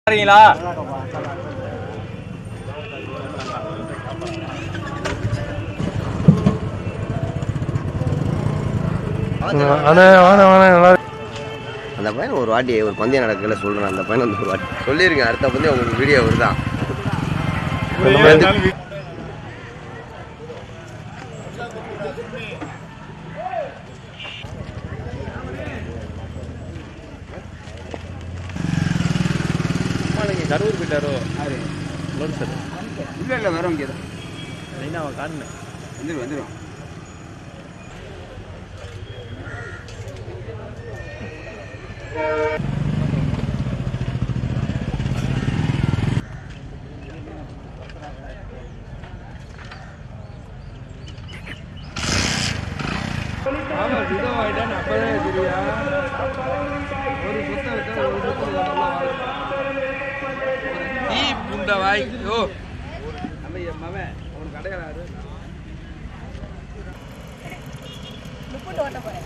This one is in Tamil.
வரீங்களா அண்ணே வாணே வாணே நல்லா இருக்கு. அந்த பையன் ஒரு வாட்டி ஒரு பந்தயம் நடக்கல சொல்றேன் அந்த பையன் வந்து ஒரு வாட்டி சொல்லிருங்க அடுத்த பந்தயம் உங்களுக்கு வீடியோ வருதான் கரூர் போயிட்டாரோ இல்லை இல்லை வரோம் இங்கே தான் அவன் காணுமே வந்துடும் வந்துடும் டீ புண்ட வாய் ஓ நம்ம என் மவன் அவனுக்கு கடையாளர் முப்பட்டு ஓட்ட போறேன்